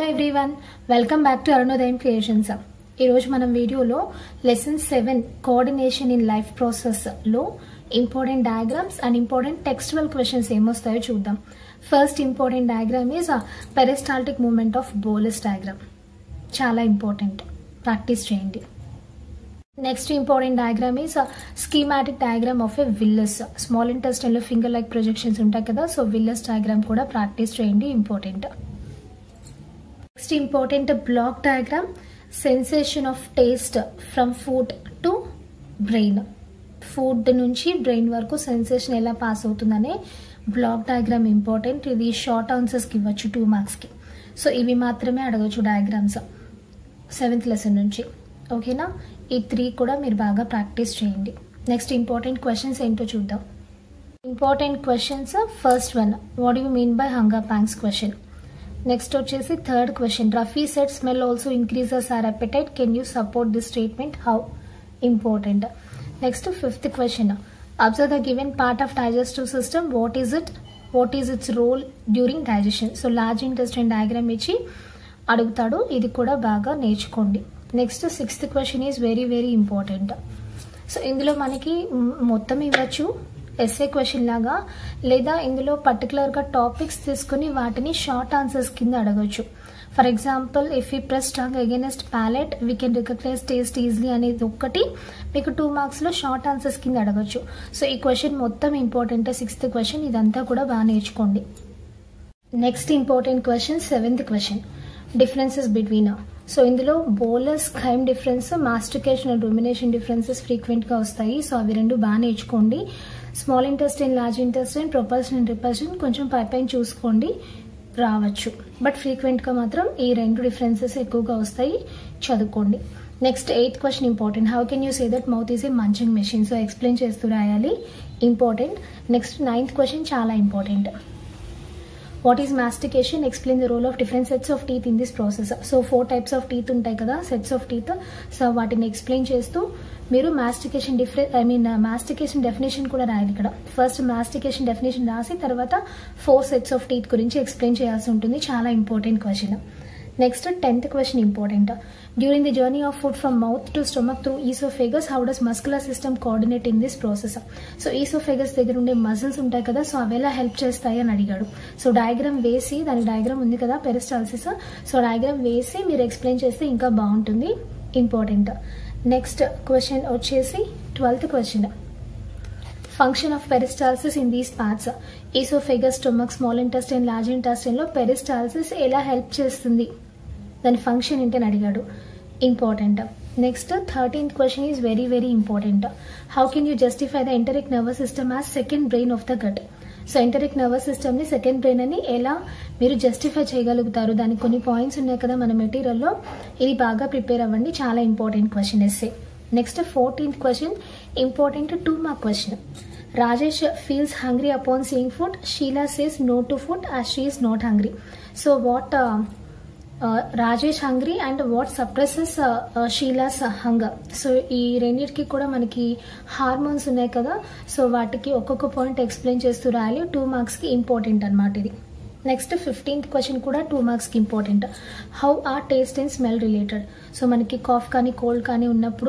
everyone welcome back to Arunodayam creations ఈరోజు మనం వీడియోలో lesson seven coordination in life ప్రాసెస్లో important diagrams and important textual questions ఏమొస్తాయో చూద్దాం first important diagram is peristaltic movement of bolus diagram చాలా important practice చేయండి next important diagram is schematic diagram of a villus small ఇంటెస్టైన్లో finger like projections ఉంటాయి కదా so villus diagram కూడా practice చేయండి important next important block diagram sensation of taste from food to brain food నుంచి brain వరకు sensation ఎలా pass అవుతుందనే block diagram important ఇది షార్ట్ ఆన్సర్స్కి ఇవ్వచ్చు టూ మార్క్స్కి సో ఇవి మాత్రమే అడగచ్చు డయాగ్రామ్స్ సెవెంత్ లెసన్ నుంచి ఓకేనా ఈ త్రీ కూడా మీరు బాగా ప్రాక్టీస్ చేయండి నెక్స్ట్ ఇంపార్టెంట్ క్వశ్చన్స్ ఏంటో చూద్దాం important questions first one what you mean by hunger pangs question next వచ్చేసి third question Rafi said smell also increases our appetite can you support this statement how important next fifth question observe the given part of digestive system what is it what is its role during digestion so large intestine diagram ఇచ్చి అడుగుతాడు ఇది కూడా బాగా నేర్చుకోండి next sixth question is very very important so ఇందులో మనకి మొత్తం ఇవ్వచ్చు ఎస్ఏ క్వశ్చన్ లాగా లేదా ఇందులో పర్టికులర్గా టాపిక్స్ తీసుకుని వాటిని షార్ట్ ఆన్సర్స్ కింద అడగచ్చు for example if we press tongue against palate we can recognise taste easily అనేది ఒక్కటి మీకు టూ మార్క్స్లో షార్ట్ ఆన్సర్స్ కింద అడగచ్చు సో ఈ క్వశ్చన్ మొత్తం ఇంపార్టెంట్ సిక్స్త్ క్వశ్చన్ ఇదంతా కూడా బాగా నేర్చుకోండి next important question seventh question differences between so ఇందులో bolus chyme difference mastication and rumination differences ఫ్రీక్వెంట్గా వస్తాయి సో అవి రెండు బాగా నేర్చుకోండి small intestine large intestine propulsion and repulsion కొంచెం పై పైన చూసుకోండి రావచ్చు బట్ ఫ్రీక్వెంట్గా మాత్రం ఈ రెండు డిఫరెన్సెస్ ఎక్కువగా వస్తాయి చదువుకోండి next eighth question important how can you say that mouth is a munching machine so explain చేస్తూ రాయాలి ఇంపార్టెంట్ నెక్స్ట్ నైన్త్ క్వశ్చన్ చాలా important what is mastication explain the role of different sets of teeth in this process so four types of teeth ఉంటాయి కదా sets of teeth so వాటిని explain చేస్తూ మీరు mastication difference I mean mastication definition కూడా రాయాలి ఇక్కడ first mastication definition రాసి తర్వాత ఫోర్ సెట్స్ ఆఫ్ టీత్ గురించి ఎక్స్ప్లెయిన్ చేయాల్సి ఉంటుంది చాలా important question next tenth question important during the journey of food from mouth to stomach through oesophagus how does muscular system coordinate in this process so oesophagus దగ్గర ఉండే muscles ఉంటాయి కదా so అవి ఎలా హెల్ప్ చేస్తాయి అని అడిగాడు సో డయాగ్రామ్ వేసి దాని డయాగ్రామ్ ఉంది కదా పెరిస్టాల్సిస్ సో డయాగ్రామ్ వేసి మీరు ఎక్స్ప్లెయిన్ చేస్తే ఇంకా బాగుంటుంది ఇంపార్టెంట్ నెక్స్ట్ క్వశ్చన్ వచ్చేసి twelfth question function of peristalsis in these parts oesophagus stomach small intestine large ఇంటెస్టైన్లో పెరిస్టాల్సిస్ ఎలా హెల్ప్ చేస్తుంది దాని ఫంక్షన్ ఏంటని అడిగాడు important next thirteenth question is very very important how can you justify the enteric nervous system as second brain of the gut so enteric nervous సిస్టమ్ని second brain అని ఎలా మీరు జస్టిఫై చేయగలుగుతారు దానికి కొన్ని పాయింట్స్ ఉన్నాయి కదా మన మెటీరియల్లో ఇది బాగా ప్రిపేర్ అవ్వండి చాలా important question essay next fourteenth question important two mark question Rajesh feels hungry upon seeing food Sheela says no to food as she is not hungry so what Rajesh hungry and what suppresses Sheela's hunger so ఈ రెండింటికి కూడా మనకి hormones ఉన్నాయి కదా so వాటికి ఒక్కొక్క point explain చేస్తూ రాయాలి టూ మార్క్స్కి ఇంపార్టెంట్ అనమాట ఇది నెక్స్ట్ ఫిఫ్టీన్త్ క్వశ్చన్ కూడా టూ మార్క్స్కి important how are taste and smell related so మనకి కాఫ్ కానీ కోల్డ్ కానీ ఉన్నప్పుడు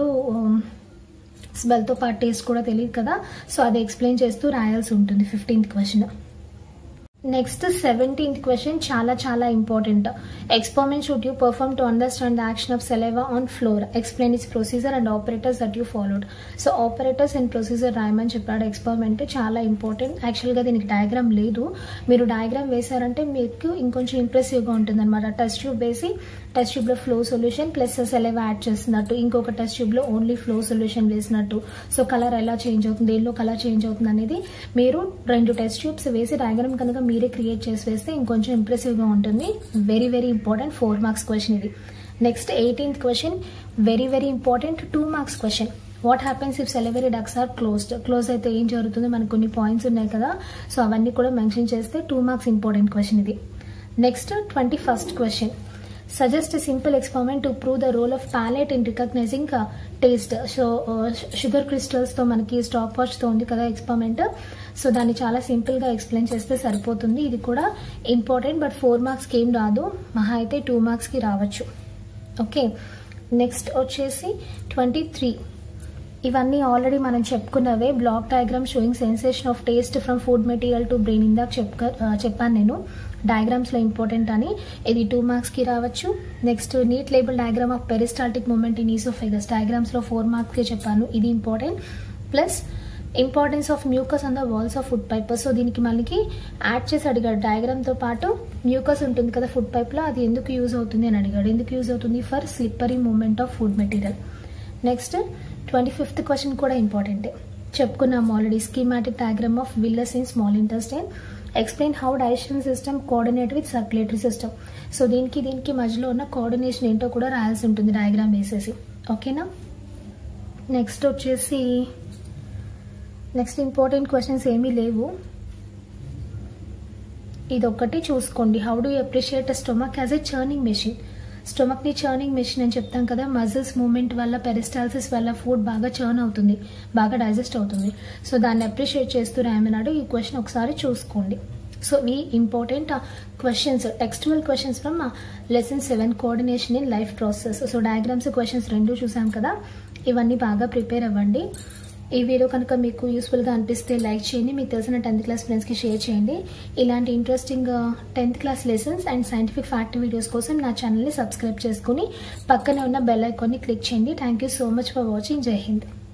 స్మెల్తో పాటు టేస్ట్ కూడా తెలియదు కదా సో అది ఎక్స్ప్లెయిన్ చేస్తూ రాయాల్సి ఉంటుంది fifteenth question next seventeenth question చాలా చాలా important experiment should you perform to understand the action of saliva on flour explain is procedure and operators that you followed so operators and procedure రాయమని చెప్పాడు experiment చాలా important యాక్చువల్గా దీనికి diagram లేదు మీరు diagram వేశారంటే మీకు ఇంకొంచెం ఇంప్రెసివ్గా ఉంటుంది అనమాట టెస్ట్ ట్యూబ్ వేసి టెస్ట్ ట్యూబ్లో flour solution plus saliva add చేస్తున్నట్టు ఇంకొక టెస్ట్ ట్యూబ్లో ఓన్లీ ఫ్లో సొల్యూషన్ వేసినట్టు సో కలర్ ఎలా చేంజ్ అవుతుంది దేనిలో కలర్ చేంజ్ అవుతుంది అనేది మీరు రెండు టెస్ట్ ట్యూబ్స్ వేసి డయాగ్రామ్ కనుక మీరే క్రియేట్ చేసి వేస్తే ఇంకొంచెం ఇంప్రెసివ్గా ఉంటుంది very very important four marks question ఇది next eighteenth question very very important two marks question what happens if salivary ducts are closed close అయితే ఏం జరుగుతుందో మనకు కొన్ని పాయింట్స్ ఉన్నాయి కదా సో అవన్నీ కూడా మెన్షన్ చేస్తే టూ మార్క్స్ ఇంపార్టెంట్ క్వశ్చన్ ఇది next twenty first question suggest simple experiment to prove the role of palate in recognising taste so sugar క్రిస్టల్స్తో మనకి స్టాప్ వాచ్తో ఉంది కదా ఎక్స్పెరిమెంట్ సో దాన్ని చాలా సింపుల్గా ఎక్స్ప్లెయిన్ చేస్తే సరిపోతుంది ఇది కూడా ఇంపార్టెంట్ బట్ ఫోర్ మార్క్స్కి ఏం రాదు మహా అయితే టూ మార్క్స్కి రావచ్చు ఓకే నెక్స్ట్ వచ్చేసి ట్వంటీ త్రీ ఇవన్నీ ఆల్రెడీ మనం చెప్పుకున్నవే block diagram showing sensation of taste from food material to brain ఇందాక చెప్పుక చెప్పాను నేను డయాగ్రామ్స్లో ఇంపార్టెంట్ అని ఇది టూ మార్క్స్కి రావచ్చు next neat label diagram of peristaltic movement in oesophagus డయాగ్రామ్స్లో ఫోర్ మార్క్స్కి చెప్పాను ఇది important plus importance of mucus on the walls of food pipe so దీనికి మనకి యాడ్ చేసి అడిగాడు డయాగ్రామ్తో పాటు మ్యూకస్ ఉంటుంది కదా ఫుడ్ పైప్లో అది ఎందుకు యూజ్ అవుతుంది అని అడిగాడు ఎందుకు యూజ్ అవుతుంది for slippery movement of food material next twenty fifth question కూడా ఇంపార్టెంటే చెప్పుకున్నాం already schematic diagram of villus in small intestine explain how digestion system coordinate with circulatory system so దీనికి దీనికి మధ్యలో ఉన్న కోఆర్డినేషన్ ఏంటో కూడా రాయాల్సి ఉంటుంది డయాగ్రామ్ వేసేసి ఓకేనా నెక్స్ట్ వచ్చేసి నెక్స్ట్ ఇంపార్టెంట్ క్వశ్చన్స్ ఏమీ లేవు ఇది ఒక్కటి చూసుకోండి how do appreciate a stomach as a churning machine స్టొమక్ని చర్నింగ్ మెషిన్ అని చెప్తాం కదా మజిల్స్ మూమెంట్ వల్ల పెరిస్టాల్సిస్ వల్ల ఫుడ్ బాగా చర్న్ అవుతుంది బాగా డైజెస్ట్ అవుతుంది సో దాన్ని అప్రిషియేట్ చేస్తూ రాయమన్నాడు ఈ క్వశ్చన్ ఒకసారి చూసుకోండి సో ఈ important questions textual questions from lesson seven coordination in life process so diagrams questions రెండు చూసాం కదా ఇవన్నీ బాగా ప్రిపేర్ అవ్వండి ఈ వీడియో కనుక మీకు యూస్ఫుల్గా అనిపిస్తే లైక్ చేయండి మీకు తెలిసిన టెన్త్ క్లాస్ ఫ్రెండ్స్కి షేర్ చేయండి ఇలాంటి interesting tenth class lessons and scientific fact videos కోసం నా ఛానల్ని సబ్స్క్రైబ్ చేసుకుని పక్కనే ఉన్న బెల్ ఐకాన్ని క్లిక్ చేయండి thank you so much for watching జై హింద్